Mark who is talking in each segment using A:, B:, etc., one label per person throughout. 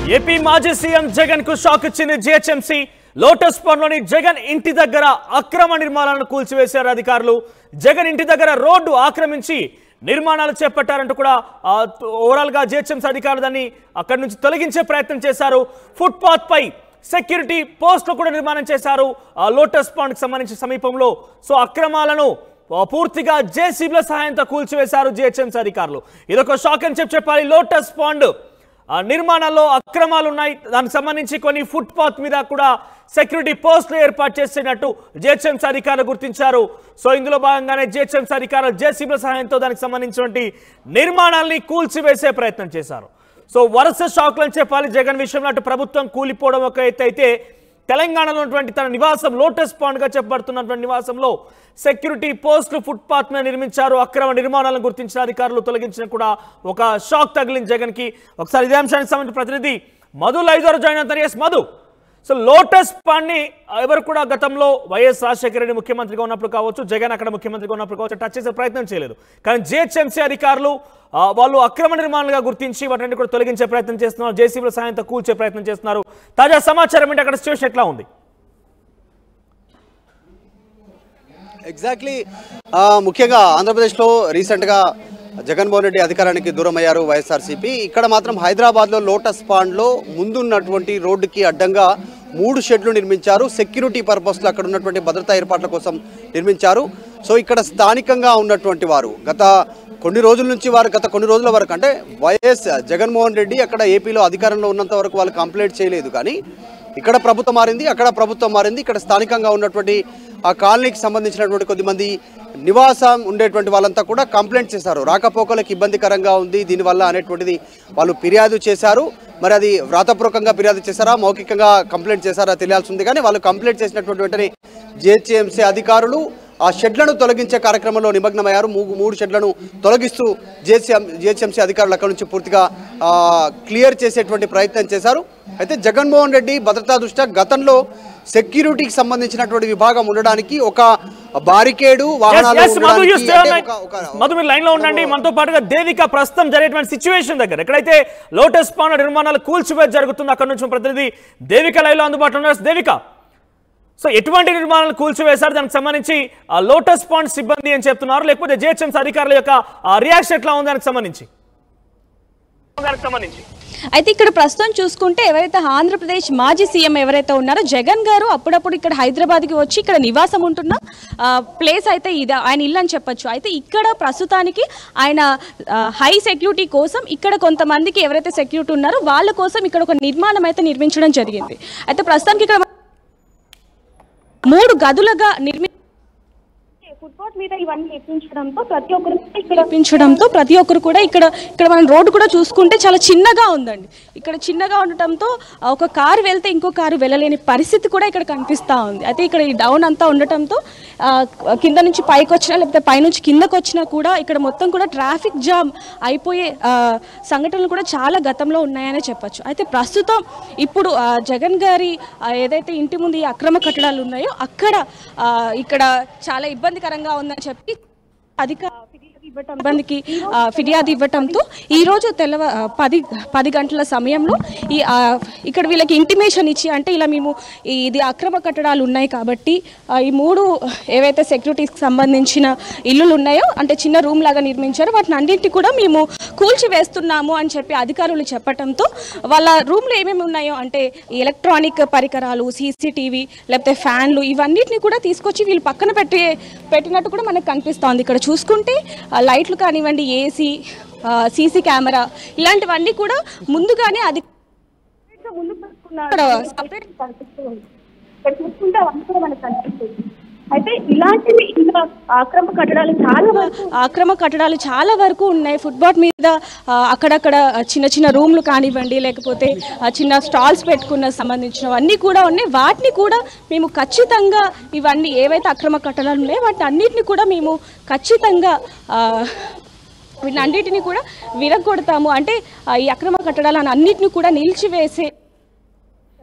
A: AP మాజీ CM Jagan కు shock ఇచ్చింది జిహెచ్ఎంసీ లోటస్ లోని జగన్ ఇంటి దగ్గర అక్రమ నిర్మాణాలను కూల్చివేశారు అధికారులు జగన్ ఇంటి దగ్గర రోడ్డు ఆక్రమించి నిర్మాణాలు చేపట్టారంటూ కూడా ఓవరాల్ గా జిహెచ్ఎంసీ అధికారులు దాన్ని అక్కడి నుంచి తొలగించే ప్రయత్నం చేశారు ఫుట్పాత్ పై సెక్యూరిటీ పోస్టులు కూడా నిర్మాణం చేశారు ఆ లోటస్ పాండ్ కి సంబంధించిన సమీపంలో సో అక్రమాలను ఆ, పూర్తిగా జేసీబీల సహాయంతో కూల్చివేశారు జిహెచ్ఎంసీ అధికారులు ఇదొక షాక్ అని చెప్పి చెప్పాలి లోటస్ పాండ్ ఆ నిర్మాణాల్లో అక్రమాలు ఉన్నాయి దానికి సంబంధించి కొన్ని ఫుట్పాత్ మీద కూడా సెక్యూరిటీ పోస్టులు ఏర్పాటు చేసినట్టు జిహెచ్ఎంసీ అధికారులు గుర్తించారు సో ఇందులో భాగంగానే జిహెచ్ఎంసీ అధికారులు జేసీబీల సహాయంతో దానికి సంబంధించినటువంటి నిర్మాణాల్ని కూల్చివేసే ప్రయత్నం చేశారు సో వరుస షాక్లు అని చెప్పాలి జగన్ విషయంలో అటు ప్రభుత్వం కూలిపోవడం ఒక ఎత్తు అయితే తెలంగాణలో ఉన్నటువంటి తన నివాసం లోటస్ పాండ్ గా చెప్పబడుతున్నటువంటి నివాసంలో సెక్యూరిటీ పోస్టులు ఫుట్పాత్ మీద నిర్మించారు అక్రమ నిర్మాణాలను గుర్తించిన అధికారులు తొలగించిన కూడా ఒక షాక్ తగిలింది జగన్ కి ఒకసారి ఇదే అంశానికి సంబంధించిన ప్రతినిధి మధు లైవ్ ద్వారా జాయిన్ అవుతారు yes Madhu so lotus pond ని ఎవరు కూడా గతంలో వైఎస్ రాజశేఖర రెడ్డి ముఖ్యమంత్రిగా ఉన్నప్పుడు కావచ్చు జగన్ అక్కడ ముఖ్యమంత్రిగా ఉన్నప్పుడు కావచ్చు టచ్ చేసే ప్రయత్నం చేయలేదు కానీ జిహెచ్ఎంసీ అధికారులు ఆ, వాళ్ళు అక్రమ నిర్మాణాలుగా గుర్తించి వాటిని కూడా తొలగించే ప్రయత్నం చేస్తున్నారు జేసీబీల సహాయంతో కూల్చే ప్రయత్నం చేస్తున్నారు తాజా సమాచారం ఏంటి అక్కడ సిచ్యువేషన్ ఎట్లా ఉంది
B: ఎగ్జాక్ట్లీ ముఖ్యంగా ఆంధ్రప్రదేశ్లో రీసెంట్గా జగన్మోహన్ రెడ్డి అధికారానికి దూరం అయ్యారు వైఎస్ఆర్సీపీ ఇక్కడ మాత్రం హైదరాబాద్లో లోటస్ పాండ్లో ముందున్నటువంటి రోడ్డుకి అడ్డంగా మూడు షెడ్లు నిర్మించారు సెక్యూరిటీ పర్పస్లో అక్కడ ఉన్నటువంటి భద్రతా ఏర్పాట్ల కోసం నిర్మించారు సో ఇక్కడ స్థానికంగా ఉన్నటువంటి వారు గత కొన్ని రోజుల నుంచి వారు గత కొన్ని రోజుల వరకు అంటే వైఎస్ జగన్మోహన్ రెడ్డి అక్కడ ఏపీలో అధికారంలో ఉన్నంత వరకు వాళ్ళు కంప్లైంట్ చేయలేదు కానీ ఇక్కడ ప్రభుత్వం మారింది అక్కడ ప్రభుత్వం మారింది ఇక్కడ స్థానికంగా ఉన్నటువంటి ఆ కాలనీకి సంబంధించినటువంటి కొద్దిమంది నివాసం ఉండేటువంటి వాళ్ళంతా కూడా కంప్లైంట్ చేశారు రాకపోకలకు ఇబ్బందికరంగా ఉంది దీనివల్ల అనేటువంటిది వాళ్ళు ఫిర్యాదు చేశారు మరి అది వ్రాతపూర్వకంగా ఫిర్యాదు చేశారా మౌఖికంగా కంప్లైంట్ చేశారా తెలియాల్సి ఉంది కానీ వాళ్ళు కంప్లైంట్ చేసినటువంటి వెంటనే జిహెచ్ఎంసీ అధికారులు ఆ షెడ్లను తొలగించే కార్యక్రమంలో నిమగ్నమయ్యారు మూడు మూడు షెడ్లను తొలగిస్తూ జిహెచ్ఎం జిహెచ్ఎంసీ అధికారులు అక్కడ నుంచి పూర్తిగా ఆ, క్లియర్ చేసేటువంటి ప్రయత్నం చేశారు అయితే జగన్మోహన్ రెడ్డి భద్రతా దృష్ట్యా గతంలో సెక్యూరిటీకి సంబంధించినటువంటి విభాగం ఉండడానికి ఒక బారికేడు వాహనాలు
A: Yes, yes, మధు, you
B: ఉండడానికి
A: stay
B: అంటే
A: online.
B: ఒక- ఒక-
A: మధు మీరు లైన్ లో ఉండండి మనతో పాటుగా దేవిక ప్రస్తుతం జరిగేటువంటి సిచ్యువేషన్ దగ్గర ఎక్కడైతే లోటస్ పాండ్ నిర్మాణాలు కూల్చివేత జరుగుతుందో అక్కడ నుంచి మన ప్రతినిధి దేవిక లైవ్ లో అందుబాటులో ఉన్నారు దేవిక సో ఎటువంటి నిర్మాణాలు కూల్చివేశారు దానికి సంబంధించి ఆ లోటస్ పాండ్ సిబ్బంది అని చెప్తున్నారు లేకపోతే జిహెచ్ఎంసీ అధికారుల యొక్క రియాక్షన్ ఎట్లా ఉంది దానికి సంబంధించి దానికి సంబంధించి
C: అయితే ఇక్కడ ప్రస్తుతం చూసుకుంటే ఎవరైతే ఆంధ్రప్రదేశ్ మాజీ సీఎం ఎవరైతే ఉన్నారో జగన్ గారు అప్పుడప్పుడు ఇక్కడ హైదరాబాద్కి వచ్చి ఇక్కడ నివాసం ఉంటున్న ఆ, ప్లేస్ అయితే ఇది ఆయన ఇల్లు అని చెప్పొచ్చు అయితే ఇక్కడ ప్రస్తుతానికి ఆయన ఆ, హై సెక్యూరిటీ కోసం ఇక్కడ కొంతమందికి ఎవరైతే సెక్యూరిటీ ఉన్నారో వాళ్ళ కోసం ఇక్కడ ఒక నిర్మాణం అయితే నిర్మించడం జరిగింది అయితే ప్రస్తుతానికి ఇక్కడ మూడు గదులుగా నిర్మి
D: ఫుట్పాత్ మీద ఇవన్నీ ఎక్కించడంతో ప్రతి ఒక్కరు ఇక్కడ
C: కల్పించడంతో ప్రతి ఒక్కరు కూడా ఇక్కడ ఇక్కడ మనం రోడ్డు కూడా చూసుకుంటే చాలా చిన్నగా ఉందండి ఇక్కడ చిన్నగా ఉండటంతో ఆ, ఒక కారు వెళ్తే ఇంకో కారు వెళ్ళలేని పరిస్థితి కూడా ఇక్కడ కనిపిస్తూ ఉంది అయితే ఇక్కడ ఈ డౌన్ అంతా ఉండటంతో ఆ, కింద నుంచి పైకి వచ్చినా లేకపోతే పైనుంచి కిందకు వచ్చినా కూడా ఇక్కడ మొత్తం కూడా ట్రాఫిక్ జామ్ అయిపోయే ఆ, సంఘటనలు కూడా చాలా గతంలో ఉన్నాయనే చెప్పొచ్చు అయితే ప్రస్తుతం ఇప్పుడు ఆ, జగన్ గారి ఆ, ఏదైతే ఇంటి ముందు ఈ అక్రమ కట్టడాలు ఉన్నాయో అక్కడ ఆ, ఇక్కడ చాలా ఇబ్బందికరంగా ఉందని చెప్పి అధిక ఇబ్బందికి ఆ, ఫిర్యాదు ఇవ్వటంతో ఈ రోజు తెల్లవ ఆ, పది పది గంటల సమయంలో ఈ ఆ, ఇక్కడ వీళ్ళకి ఇంటిమేషన్ ఇచ్చి అంటే ఇలా మేము ఈ- ఇది అక్రమ కట్టడాలు ఉన్నాయి కాబట్టి ఆ, ఈ మూడు ఏవైతే సెక్యూరిటీకి సంబంధించిన ఇల్లులు ఉన్నాయో అంటే చిన్న రూమ్ లాగా నిర్మించారో వాటిని అన్నింటి కూడా మేము కూల్చి వేస్తున్నాము అని చెప్పి అధికారులు చెప్పటంతో వాళ్ళ రూమ్లో ఏమేమి ఉన్నాయో అంటే ఈ ఎలక్ట్రానిక్ పరికరాలు సీసీటీవీ లేకపోతే ఫ్యాన్లు ఇవన్నిటిని కూడా తీసుకొచ్చి వీళ్ళు పక్కన పెట్టి పెట్టినట్టు కూడా మనకు కనిపిస్తోంది ఇక్కడ చూసుకుంటే ఆ, లైట్లు కానివ్వండి ఏసీ సీసీ కెమెరా ఇలాంటివన్నీ కూడా ముందుగానే అది
D: ముందు పెట్టుకున్నారు
C: ఇక్కడ
D: కనిపిస్తుంది ఇక్కడ చూసుకుంటే అవన్నీ కూడా మనకు కనిపిస్తుంది అయితే ఇలాంటివి ఇంకా ఆక్రమ కట్టడాలు చాలా వరకు
C: ఆక్రమ కట్టడాలు చాలా వరకు ఉన్నాయి ఫుట్బాల్ మీద ఆ, అక్కడక్కడ చిన్న చిన్న రూమ్లు కానివ్వండి లేకపోతే ఆ, చిన్న స్టాల్స్ పెట్టుకున్న సంబంధించినవన్నీ కూడా ఉన్నాయి వాటిని కూడా మేము ఖచ్చితంగా ఇవన్నీ ఏవైతే అక్రమ కట్టడాలు ఉన్నాయో వాటి అన్నిటిని కూడా మేము ఖచ్చితంగా ఆ, వీటన్నిటిని కూడా విరగొడతాము అంటే ఆ, ఈ అక్రమ కట్టడాలను అన్నిటిని కూడా నిలిచివేసే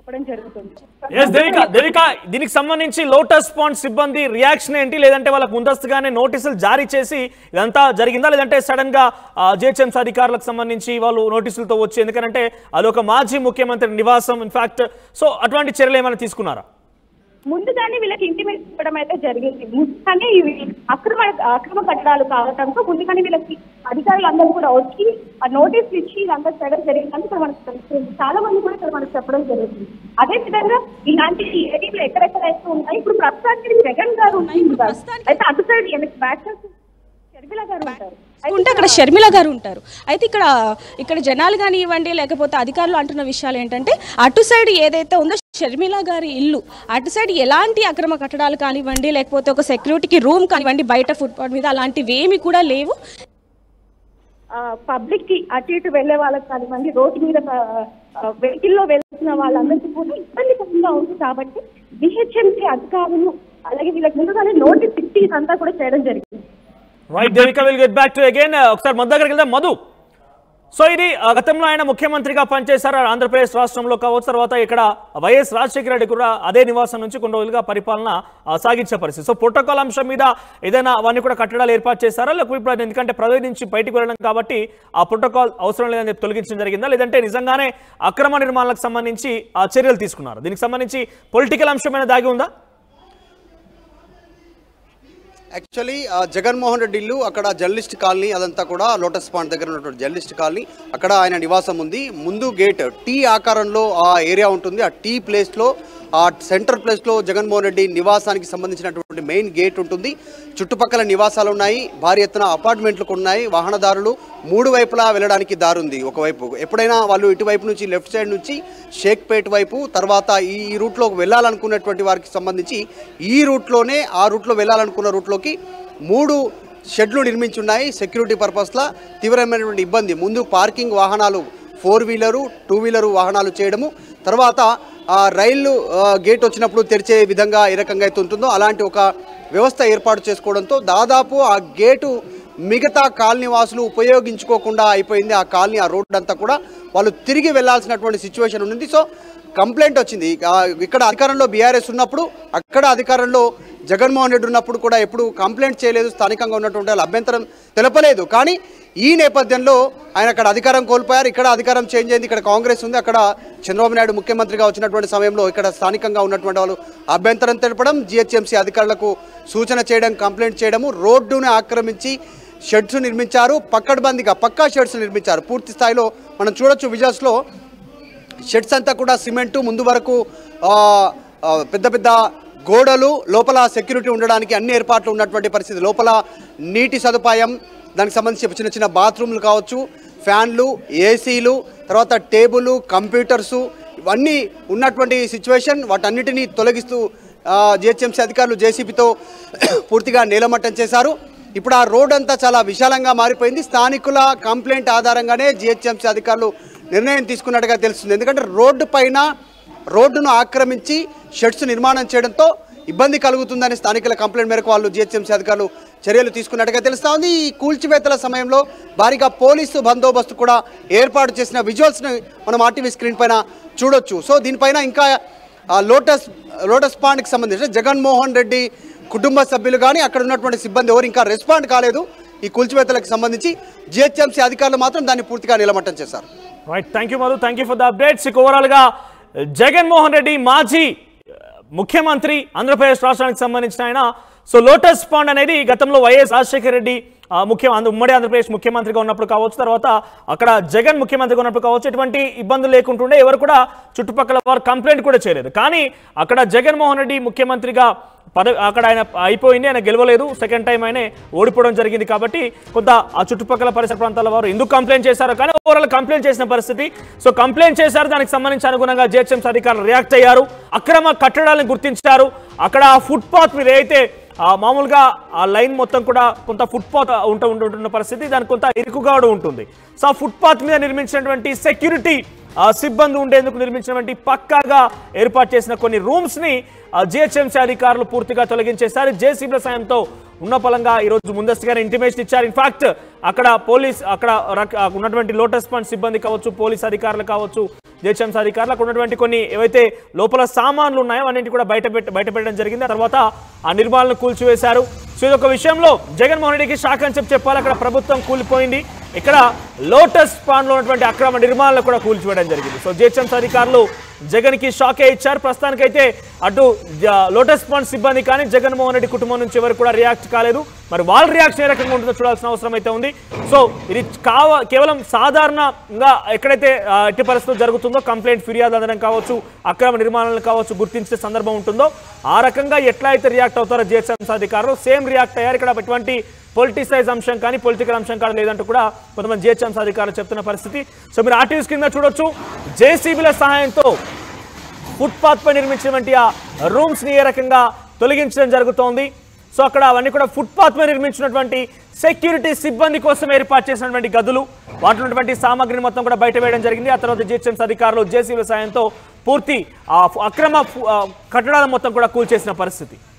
D: చెప్పడం జరుగుతుంది
A: ఎస్ దేవిక దేవిక దీనికి సంబంధించి లోటస్ పాండ్ సిబ్బంది రియాక్షన్ ఏంటి లేదంటే వాళ్ళకి ముందస్తుగానే నోటీసులు జారీ చేసి ఇదంతా జరిగిందా లేదంటే సడన్ గా జిహెచ్ఎంసీ అధికారులకు సంబంధించి వాళ్ళు నోటీసులతో వచ్చి ఎందుకంటే అది ఒక మాజీ ముఖ్యమంత్రి నివాసం ఇన్ఫాక్ట్ సో అటువంటి చర్యలు ఏమైనా తీసుకున్నారా
D: ముందుగానే వీళ్ళకి ఇంటిమేట్ ఇవ్వడం అయితే జరిగింది ముందుగానే ఇవి అక్రమ అక్రమ కట్టడాలు కావడంతో ముందుగానే వీళ్ళకి అధికారులు అందరూ కూడా వచ్చి ఆ నోటీసులు ఇచ్చి ఇదంతా చేయడం జరిగిందని ఇక్కడ మనకు తెలుస్తుంది చాలా మంది కూడా ఇక్కడ మనకు చెప్పడం జరుగుతుంది అదే విధంగా ఇలాంటి ఏరియాలు ఎక్కడెక్కడైతే ఉన్నాయి ఇప్పుడు ప్రస్తుతానికి జగన్ గారు ఉన్నారు అయితే అటు సైడ్ వెనక్కి బ్యాక్ సైడ్ షర్మిల గారు ఉంటారు
C: ఉంటే అక్కడ షర్మిల గారు ఉంటారు అయితే ఇక్కడ ఇక్కడ జనాలు కానివ్వండి లేకపోతే అధికారులు అంటున్న విషయాలు ఏంటంటే అటు సైడ్ ఏదైతే ఉందో షర్మిల గారి ఇల్లు అటు సైడ్ ఎలాంటి అక్రమ కట్టడాలు కానివ్వండి లేకపోతే ఒక సెక్యూరిటీకి రూమ్ కానివ్వండి బయట ఫుట్పాత్ మీద అలాంటివి ఏమి కూడా లేవు
D: పబ్లిక్ కి అటు ఇటు వెళ్లే వాళ్ళకి కానివ్వండి రోడ్డు మీద వెహికల్ లో వెళ్తున్న వాళ్ళందరికీ కూడా ఇబ్బందికరంగా ఉంది కాబట్టి బిహెచ్ఎంసీ అధికారులు అలాగే వీళ్ళకి ముందుగానే నోటీస్ ఇచ్చి ఇదంతా కూడా చేయడం జరిగింది
A: right Devika will get back to again ఒకసారి మధు దగ్గరికి వెళ్దాం మధు సో ఇది ఆ, గతంలో ఆయన ముఖ్యమంత్రిగా పనిచేశారు ఆంధ్రప్రదేశ్ రాష్ట్రంలో కావచ్చు తర్వాత ఇక్కడ వైఎస్ రాజశేఖర రెడ్డి కూడా అదే నివాసం నుంచి కొన్ని రోజులుగా పరిపాలన ఆ, సాగించే పరిస్థితి సో ప్రోటోకాల్ అంశం మీద ఏదైనా అవన్నీ కూడా కట్టడాలు ఏర్పాటు చేశారా లేకపోతే ఇప్పుడు అది ఎందుకంటే ప్రజల నుంచి బయటకు వెళ్ళడం కాబట్టి ఆ ప్రోటోకాల్ అవసరం లేదని చెప్పి తొలగించడం జరిగిందా లేదంటే నిజంగానే అక్రమ నిర్మాణాలకు సంబంధించి ఆ చర్యలు తీసుకున్నారు దీనికి సంబంధించి పొలిటికల్ అంశమైన దాగి ఉందా
B: యాక్చువల్లీ ఆ, జగన్మోహన్ రెడ్డి ఇల్లు అక్కడ జర్నలిస్ట్ కాలనీ అదంతా కూడా లోటస్ పాండ్ దగ్గర ఉన్నటువంటి జర్నలిస్ట్ కాలనీ అక్కడ ఆయన నివాసం ఉంది ముందు గేట్ టీ ఆకారంలో ఆ ఏరియా ఉంటుంది ఆ టీ ప్లేస్లో ఆ సెంటర్ ప్లేస్లో జగన్మోహన్ రెడ్డి నివాసానికి సంబంధించినటువంటి మెయిన్ గేట్ ఉంటుంది చుట్టుపక్కల నివాసాలు ఉన్నాయి భారీ ఎత్తున అపార్ట్మెంట్లు కూడా ఉన్నాయి వాహనదారులు మూడు వైపులా వెళ్ళడానికి దారుంది ఒకవైపు ఎప్పుడైనా వాళ్ళు ఇటువైపు నుంచి లెఫ్ట్ సైడ్ నుంచి షేక్పేట్ వైపు తర్వాత ఈ ఈ రూట్లో వెళ్ళాలనుకున్నటువంటి వారికి సంబంధించి ఈ రూట్లోనే ఆ రూట్లో వెళ్ళాలనుకున్న రూట్లోకి మూడు షెడ్లు నిర్మించి ఉన్నాయి సెక్యూరిటీ పర్పస్లా తీవ్రమైనటువంటి ఇబ్బంది ముందు పార్కింగ్ వాహనాలు ఫోర్ వీలరు టూ వీలరు వాహనాలు చేయడము తర్వాత ఆ రైలు ఆ, గేట్ వచ్చినప్పుడు తెరిచే విధంగా ఏ రకంగా అయితే ఉంటుందో అలాంటి ఒక వ్యవస్థ ఏర్పాటు చేసుకోవడంతో దాదాపు ఆ గేటు మిగతా కాలనీ వాసులు ఉపయోగించుకోకుండా అయిపోయింది ఆ కాలనీ ఆ రోడ్డు అంతా కూడా వాళ్ళు తిరిగి వెళ్ళాల్సినటువంటి సిచ్యువేషన్ ఉంది సో కంప్లైంట్ వచ్చింది ఆ, ఇక్కడ అధికారంలో బీఆర్ఎస్ ఉన్నప్పుడు అక్కడ అధికారంలో జగన్మోహన్ రెడ్డి ఉన్నప్పుడు కూడా ఎప్పుడు కంప్లైంట్ చేయలేదు స్థానికంగా ఉన్నటువంటి వాళ్ళు అభ్యంతరం తెలపలేదు కానీ ఈ నేపథ్యంలో ఆయన అక్కడ అధికారం కోల్పోయారు ఇక్కడ అధికారం చేంజ్ అయింది ఇక్కడ కాంగ్రెస్ ఉంది అక్కడ చంద్రబాబు నాయుడు ముఖ్యమంత్రిగా వచ్చినటువంటి సమయంలో ఇక్కడ స్థానికంగా ఉన్నటువంటి వాళ్ళు అభ్యంతరం తెలపడం జిహెచ్ఎంసీ అధికారులకు సూచన చేయడం కంప్లైంట్ చేయడము రోడ్డును ఆక్రమించి షెడ్స్ నిర్మించారు పక్కడబందిగా పక్కా షెడ్స్ నిర్మించారు పూర్తి స్థాయిలో మనం చూడొచ్చు విజువల్స్లో షెడ్స్ అంతా కూడా సిమెంటు ముందు వరకు ఆ, ఆ, పెద్ద పెద్ద గోడలు లోపల సెక్యూరిటీ ఉండడానికి అన్ని ఏర్పాట్లు ఉన్నటువంటి పరిస్థితి లోపల నీటి సదుపాయం దానికి సంబంధించి చిన్న చిన్న బాత్రూమ్లు కావచ్చు ఫ్యాన్లు ఏసీలు తర్వాత టేబుల్ కంప్యూటర్సు ఇవన్నీ ఉన్నటువంటి సిచ్యువేషన్ వాటన్నిటినీ తొలగిస్తూ జిహెచ్ఎంసీ అధికారులు జేసీబీతో పూర్తిగా నేలమట్టం చేశారు ఇప్పుడు ఆ రోడ్ అంతా చాలా విశాలంగా మారిపోయింది స్థానికుల కంప్లైంట్ ఆధారంగానే జిహెచ్ఎంసీ అధికారులు నిర్ణయం తీసుకున్నట్టుగా తెలుస్తుంది ఎందుకంటే రోడ్డు పైన రోడ్డును ఆక్రమించి షెడ్స్ నిర్మాణం చేయడంతో ఇబ్బంది కలుగుతుందని స్థానికుల కంప్లైంట్ మేరకు వాళ్ళు జిహెచ్ఎంసీ అధికారులు చర్యలు తీసుకున్నట్టుగా తెలుస్తా ఉంది ఈ కూల్చివేతల సమయంలో భారీగా పోలీసు బందోబస్తు కూడా ఏర్పాటు చేసిన విజువల్స్ని మనం ఆర్టీవీ స్క్రీన్ పైన చూడొచ్చు సో దీనిపైన ఇంకా ఆ లోటస్ లోటస్ పాండ్కి సంబంధించిన జగన్మోహన్ రెడ్డి కుటుంబ సభ్యులు కానీ అక్కడ ఉన్నటువంటి సిబ్బంది ఎవరు ఇంకా రెస్పాండ్ కాలేదు ఈ కూల్చివేతలకు సంబంధించి జిహెచ్ఎంసీ అధికారులు మాత్రం దాన్ని పూర్తిగా నిలమట్టం చేశారు
A: right thank you Madhu thank you for the updates overall ఓవరాల్ గా జగన్మోహన్ రెడ్డి మాజీ ఆ, ముఖ్యమంత్రి ఆంధ్రప్రదేశ్ రాష్ట్రానికి సంబంధించిన ఆయన సో లోటస్ పాండ్ అనేది గతంలో వైఎస్ రాజశేఖర రెడ్డి ఆ, ముఖ్య ఆంధ్ర- ఉమ్మడి ఆంధ్రప్రదేశ్ ముఖ్యమంత్రిగా ఉన్నప్పుడు కావచ్చు తర్వాత అక్కడ జగన్ ముఖ్యమంత్రిగా ఉన్నప్పుడు కావచ్చు ఎటువంటి ఇబ్బందులు లేకుంటుండే ఎవరు కూడా చుట్టుపక్కల వారు కంప్లైంట్ కూడా చేయలేదు కానీ అక్కడ జగన్మోహన్ రెడ్డి ముఖ్యమంత్రిగా పదవి అక్కడ ఆయన అయిపోయింది ఆయన గెలవలేదు సెకండ్ టైం ఆయనే ఓడిపోవడం జరిగింది కాబట్టి కొంత ఆ చుట్టుపక్కల పరిసర ప్రాంతాల వారు ఎందుకు కంప్లైంట్ చేశారో కానీ ఓవరాల్ కంప్లైంట్ చేసిన పరిస్థితి సో కంప్లైంట్ చేశారు దానికి సంబంధించి అనుగుణంగా జిహెచ్ఎంసీ అధికారులు రియాక్ట్ అయ్యారు అక్రమ కట్టడాలను గుర్తించారు అక్కడ ఆ ఫుట్పాత్ మీద అయితే ఆ మామూలుగా ఆ లైన్ మొత్తం కూడా కొంత ఫుట్పాత్ ఉంట ఉంటున్న పరిస్థితి దానికి కొంత ఇరుకుగా కూడా ఉంటుంది సో ఆ ఫుట్పాత్ మీద నిర్మించినటువంటి సెక్యూరిటీ ఆ, సిబ్బంది ఉండేందుకు నిర్మించినటువంటి పక్కాగా ఏర్పాటు చేసిన కొన్ని రూమ్స్ ని జిహెచ్ఎంసీ అధికారులు పూర్తిగా తొలగించేశారు జేసీబీల సాయంతో ఉన్న పలంగా ఈ రోజు ముందస్తుగానే ఇంటిమేషన్ ఇచ్చారు ఇన్ఫాక్ట్ అక్కడ పోలీస్ అక్కడ రక- ఉన్నటువంటి లోటస్ ఫండ్ సిబ్బంది కావచ్చు పోలీస్ అధికారులు కావచ్చు జిహెచ్ఎంసీ అధికారులు అక్కడ ఉన్నటువంటి కొన్ని ఏవైతే లోపల సామాన్లు ఉన్నాయో అన్నింటి కూడా బయట పెట్టి బయట పెట్టడం జరిగింది ఆ తర్వాత ఆ నిర్మాణాలను కూల్చివేశారు సో ఇది ఒక విషయంలో జగన్మోహన్ రెడ్డికి షాక్ అని చెప్పి చెప్పాలి అక్కడ ప్రభుత్వం కూలిపోయింది ఇక్కడ లోటస్ పాండ్ లో ఉన్నటువంటి అక్రమ నిర్మాణాలు కూడా కూల్చివేయడం జరిగింది సో జిహెచ్ఎంసీ అధికారులు జగన్ కి షాకే ఇచ్చారు ప్రస్తుతానికైతే అటు జ- లోటస్ పాండ్ సిబ్బంది కానీ జగన్మోహన్ రెడ్డి కుటుంబం నుంచి ఎవరు కూడా రియాక్ట్ కాలేదు మరి వాళ్ళ రియాక్షన్ ఏ రకంగా ఉంటుందో చూడాల్సిన అవసరం అయితే ఉంది సో ఇది కావ కేవలం సాధారణంగా ఎక్కడైతే ఆ, ఎట్టి పరిస్థితులు జరుగుతుందో కంప్లైంట్ ఫిర్యాదు అందడం కావచ్చు అక్రమ నిర్మాణాలు కావచ్చు గుర్తించే సందర్భం ఉంటుందో ఆ రకంగా ఎట్లా అయితే రియాక్ట్ అవుతారో జిహెచ్ఎంసీ అధికారులు సేమ్ రియాక్ట్ అయ్యారు ఇక్కడ ఎటువంటి పొలిటిసైజ్ అంశం కానీ పొలిటికల్ అంశం కానీ లేదంటూ కూడా కొంతమంది జిహెచ్ఎంసీ అధికారులు చెప్తున్న పరిస్థితి సో మీరు ఆర్టీవీస్ కింద చూడొచ్చు జేసీబీల సహాయంతో ఫుట్పాత్ పై నిర్మించినటువంటి ఆ రూమ్స్ ని ఏ రకంగా తొలగించడం జరుగుతోంది సో అక్కడ అవన్నీ కూడా ఫుట్పాత్ మీద నిర్మించినటువంటి సెక్యూరిటీ సిబ్బంది కోసం ఏర్పాటు చేసినటువంటి గదులు వాటిలో ఉన్నటువంటి సామాగ్రిని మొత్తం కూడా బయట వేయడం జరిగింది ఆ తర్వాత జిహెచ్ఎంసీ అధికారులు జేసీబీ సాయంతో పూర్తి ఆ అక్రమ ఫు- ఆ కట్టడాల మొత్తం కూడా కూల్చేసిన పరిస్థితి